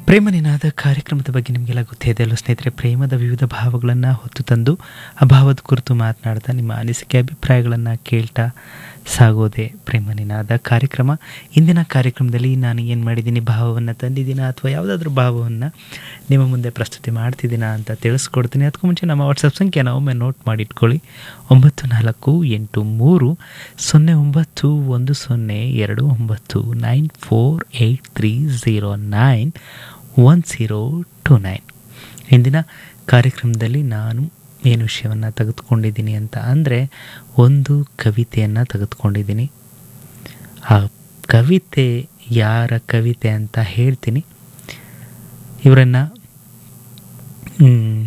ಪ್ರೇಮ ನಿನಾದ ಕಾರ್ಯಕ್ರಮದ ಬಗ್ಗೆ ನಿಮಗೆಲ್ಲ ಗೊತ್ತೇ ಇದೆ ಅಲ್ವ ಸ್ನೇಹಿತರೆ ಪ್ರೇಮದ ವಿವಿಧ ಭಾವಗಳನ್ನು ಹೊತ್ತು ತಂದು ಆ ಭಾವದ ಕುರಿತು ಮಾತನಾಡ್ತಾ ನಿಮ್ಮ ಅನಿಸಿಕೆ ಅಭಿಪ್ರಾಯಗಳನ್ನು ಕೇಳ್ತಾ ಸಾಗೋದೆ ಪ್ರೇಮ ನಿನಾದ ಕಾರ್ಯಕ್ರಮ ಇಂದಿನ ಕಾರ್ಯಕ್ರಮದಲ್ಲಿ ನಾನು ಏನು ಮಾಡಿದ್ದೀನಿ ಭಾವವನ್ನು ತಂದಿದ್ದೀನಾ ಅಥವಾ ಯಾವುದಾದ್ರೂ ಭಾವವನ್ನು ನಿಮ್ಮ ಮುಂದೆ ಪ್ರಸ್ತುತಿ ಮಾಡ್ತಿದ್ದೀನಾ ಅಂತ ತಿಳಿಸ್ಕೊಡ್ತೀನಿ ಅದಕ್ಕೂ ಮುಂಚೆ ನಮ್ಮ ವಾಟ್ಸಪ್ ಸಂಖ್ಯೆನ ಒಮ್ಮೆ ನೋಟ್ ಮಾಡಿಟ್ಕೊಳ್ಳಿ ಒಂಬತ್ತು ನಾಲ್ಕು ಎಂಟು ಮೂರು ಸೊನ್ನೆ ಒಂಬತ್ತು ಒಂದು ಸೊನ್ನೆ ಎರಡು ಒಂಬತ್ತು nine four eight three zero nine one zero two nine ಇಂದಿನ ಕಾರ್ಯಕ್ರಮದಲ್ಲಿ ನಾನು ಏನು ವಿಷಯವನ್ನು ತೆಗೆದುಕೊಂಡಿದ್ದೀನಿ ಅಂತ ಅಂದರೆ ಒಂದು ಕವಿತೆಯನ್ನು ತೆಗೆದುಕೊಂಡಿದ್ದೀನಿ ಆ ಕವಿತೆ ಯಾರ ಕವಿತೆ ಅಂತ ಹೇಳ್ತೀನಿ ಇವರನ್ನು